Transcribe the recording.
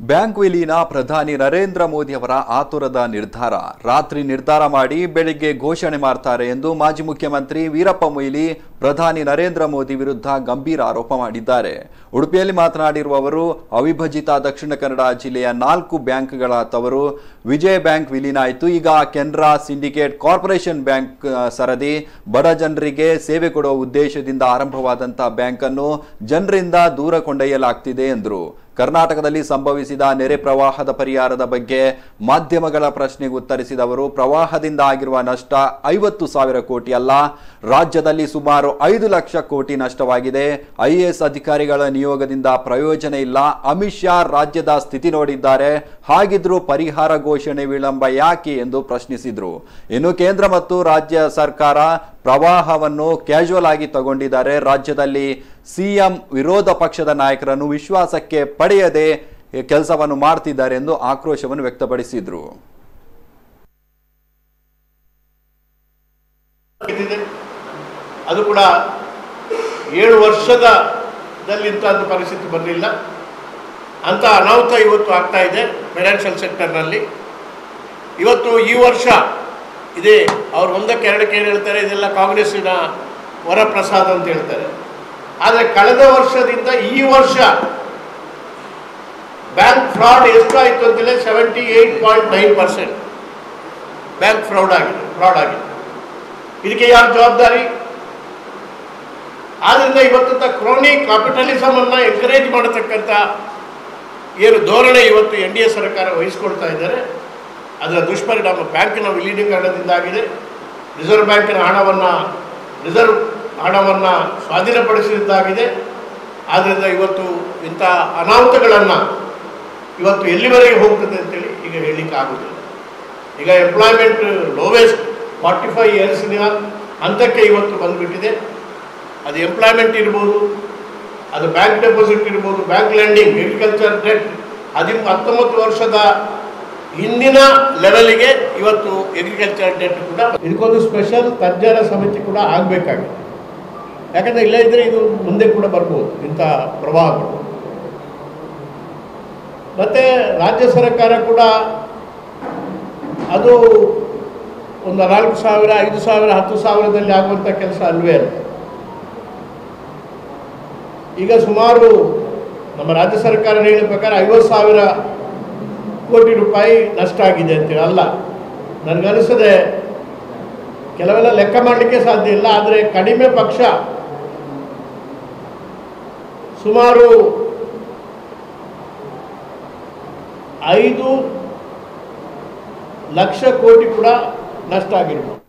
bank ವಿಲೀನ ಪ್ರಧಾನಿ ನರೇಂದ್ರ ಮೋದಿ ಅವರ ಆತುರದ ನಿರ್ಧಾರ ರಾತ್ರಿ ನಿರ್ಧಾರ ಮಾಡಿ ಬೆಳಿಗ್ಗೆ ಘೋಷಣೆ ಮಾಡ್ತಾರೆ ಎಂದು ಮಾಜಿ ಮುಖ್ಯಮಂತ್ರಿ ವೀರಪ್ಪ ಮೊಯ್ಲಿ ಪ್ರಧಾನಿ ನರೇಂದ್ರ ಮೋದಿ ವಿರುದ್ಧ ಗಂಭೀರ ಆರೋಪ ಮಾಡಿದ್ದಾರೆ ಉಡುಪಿಯಲ್ಲಿ ಮಾತನಾಡಿರುವ ಅವರು ಅವಿಭಜಿತ ದಕ್ಷಿಣ ಕನ್ನಡ ಜಿಲ್ಲೆಯ ನಾಲ್ಕು ಬ್ಯಾಂಕ್ಗಳ ತವರು ವಿಜಯ ಬ್ಯಾಂಕ್ ವಿಲೀನ ಆಯಿತು ಈಗ ಕೆನರಾ ಸಿಂಡಿಕೇಟ್ ಕಾರ್ಪೊರೇಷನ್ ಬ್ಯಾಂಕ್ ಆ, ಸರದಿ ಬಡ ಜನರಿಗೆ ಸೇವೆ ಕೊಡುವ ಉದ್ದೇಶದಿಂದ ಆರಂಭವಾದಂತಹ ಬ್ಯಾಂಕ್ ಅನ್ನು ಜನರಿಂದ ದೂರ ಕೊಂಡೊಯ್ಯಲಾಗ್ತಿದೆ ಎಂದರು ಕರ್ನಾಟಕದಲ್ಲಿ ಸಂಭವಿಸಿದ ನೆರೆ ಪ್ರವಾಹದ ಪರಿಹಾರದ ಬಗ್ಗೆ ಮಾಧ್ಯಮಗಳ ಪ್ರಶ್ನೆಗೆ ಉತ್ತರಿಸಿದ ಅವರು ಪ್ರವಾಹದಿಂದ ಆಗಿರುವ ನಷ್ಟ ಐವತ್ತು ಸಾವಿರ ಕೋಟಿ ಅಲ್ಲ ರಾಜ್ಯದಲ್ಲಿ ಸುಮಾರು ಐದು ಲಕ್ಷ ಕೋಟಿ ನಷ್ಟವಾಗಿದೆ ಐಎಎಸ್ ಅಧಿಕಾರಿಗಳ ನಿಯೋಗದಿಂದ ಪ್ರಯೋಜನ ಇಲ್ಲ ಅಮಿತ್ ಶಾ ರಾಜ್ಯದ ಸ್ಥಿತಿ ನೋಡಿದ್ದಾರೆ ಹಾಗಿದ್ರೂ ಪರಿಹಾರ ಘೋಷಣೆ ವಿಳಂಬ ಯಾಕೆ ಎಂದು ಪ್ರಶ್ನಿಸಿದ್ರು ಇನ್ನು ಕೇಂದ್ರ ಮತ್ತು ರಾಜ್ಯ ಸರ್ಕಾರ ಪ್ರವಾಹವನ್ನು ಕ್ಯಾಶುವಲ್ ಆಗಿ ತಗೊಂಡಿದ್ದಾರೆ ರಾಜ್ಯದಲ್ಲಿ ಸಿಎಂ ವಿರೋಧ ಪಕ್ಷದ ನಾಯಕರನ್ನು ವಿಶ್ವಾಸಕ್ಕೆ ಪಡೆಯದೆ ಕೆಲಸವನ್ನು ಮಾಡ್ತಿದ್ದಾರೆ ಎಂದು ಆಕ್ರೋಶವನ್ನು ವ್ಯಕ್ತಪಡಿಸಿದ್ರು ಇದಿದೆ ಅದು ಕೂಡ ಏಳು ವರ್ಷದಲ್ಲಿ ಇಂಥದ್ದು ಪರಿಸ್ಥಿತಿ ಬರಲಿಲ್ಲ ಅಂಥ ಅನಾಹುತ ಇವತ್ತು ಆಗ್ತಾ ಇದೆ ಫೈನಾನ್ಷಿಯಲ್ ಸೆಕ್ಟರ್ನಲ್ಲಿ ಇವತ್ತು ಈ ವರ್ಷ ಇದೇ ಅವ್ರು ಒಂದಕ್ಕೆ ಎರಡಕ್ಕೆ ಏನು ಹೇಳ್ತಾರೆ ಇದೆಲ್ಲ ಕಾಂಗ್ರೆಸ್ಸಿನ ವರಪ್ರಸಾದ ಅಂತ ಹೇಳ್ತಾರೆ ಆದರೆ ಕಳೆದ ವರ್ಷದಿಂದ ಈ ವರ್ಷ ಬ್ಯಾಂಕ್ ಫ್ರಾಡ್ ಎಷ್ಟಾಯಿತು ಅಂತೇಳಿ seventy eight point nine percent bank fraud ಆಗಿದೆ ಫ್ರಾಡ್ ಆಗಿದೆ ಇದಕ್ಕೆ ಯಾರು ಜವಾಬ್ದಾರಿ ಆದ್ರಿಂದ ಇವತ್ತಂತ ಕ್ರೋನಿ ಕ್ಯಾಪಿಟಲಿಸಮ್ ಅನ್ನ ಎಂಕರೇಜ್ ಮಾಡತಕ್ಕಂಥ ಏನು ಧೋರಣೆ ಇವತ್ತು ಎನ್ ಡಿ ಎ ಸರ್ಕಾರ ವಹಿಸ್ಕೊಳ್ತಾ ಇದ್ದಾರೆ ಅದರ ದುಷ್ಪರಿಣಾಮ ಬ್ಯಾಂಕಿನ ವಿಲೀನೀಕರಣದಿಂದ ಆಗಿದೆ ರಿಸರ್ವ್ ಬ್ಯಾಂಕಿನ ಹಣವನ್ನು ರಿಸರ್ವ್ ಹಣವನ್ನು ಸ್ವಾಧೀನಪಡಿಸಿದ್ದಾಗಿದೆ ಆದ್ದರಿಂದ ಇವತ್ತು ಇಂಥ ಅನಾಹುತಗಳನ್ನು ಇವತ್ತು ಎಲ್ಲಿವರೆಗೆ ಹೋಗ್ತದೆ ಅಂತೇಳಿ ಈಗ ಹೇಳಲಿಕ್ಕೆ ಆಗುವುದಿಲ್ಲ ಈಗ ಎಂಪ್ಲಾಯ್ಮೆಂಟ್ ಲೋವೆಸ್ಟ್ ಫಾರ್ಟಿ ಫೈವ್ ಇಯರ್ಸ್ನ ಹಂತಕ್ಕೆ ಇವತ್ತು ಬಂದುಬಿಟ್ಟಿದೆ ಅದು ಎಂಪ್ಲಾಯ್ಮೆಂಟ್ ಇರ್ಬೋದು ಅದು ಬ್ಯಾಂಕ್ ಡೆಪಾಸಿಟ್ ಇರ್ಬೋದು ಬ್ಯಾಂಕ್ ಲೆಂಡಿಂಗ್ ಅಗ್ರಿಕಲ್ಚರ್ ಡೆಟ್ ಹದಿ ಹತ್ತೊಂಬತ್ತು ವರ್ಷದ ಹಿಂದಿನ ಲೆವೆಲಿಗೆ ಇವತ್ತು ಅಗ್ರಿಕಲ್ಚರ್ ಡೆಟ್ ಕೂಡ ಇದಕ್ಕೊಂದು ಸ್ಪೆಷಲ್ ತಜ್ಞರ ಸಮಿತಿ ಕೂಡ ಆಗಬೇಕಾಗಿದೆ ಯಾಕಂದರೆ ಇಲ್ಲೇ ಇದ್ದರೆ ಇದು ಮುಂದೆ ಕೂಡ ಬರ್ಬೋದು ಇಂಥ ಪ್ರವಾಹಗಳು ಮತ್ತು ರಾಜ್ಯ ಸರ್ಕಾರ ಕೂಡ ಅದು ಒಂದು ನಾಲ್ಕು ಸಾವಿರ ಐದು ಸಾವಿರ ಹತ್ತು ಸಾವಿರದಲ್ಲಿ ಆಗುವಂಥ ಕೆಲಸ ಅಲ್ವೇ ಅಲ್ಲ ಈಗ ಸುಮಾರು ನಮ್ಮ ರಾಜ್ಯ ಸರ್ಕಾರ ಹೇಳಿದ ಪ್ರಕಾರ ಐವತ್ತು ಸಾವಿರ ಕೋಟಿ ರೂಪಾಯಿ ನಷ್ಟ ಆಗಿದೆ ಅಂತೇಳಿ ಅಲ್ಲ ನನಗನಿಸದೆ ಕೆಲವೆಲ್ಲ ಲೆಕ್ಕ ಮಾಡಲಿಕ್ಕೆ ಸಾಧ್ಯ ಇಲ್ಲ ಆದರೆ ಕಡಿಮೆ ಪಕ್ಷ ಸುಮಾರು ಐದು ಲಕ್ಷ ಕೋಟಿ ಕೂಡ ನಷ್ಟ ಆಗಿರ್ಬೋದು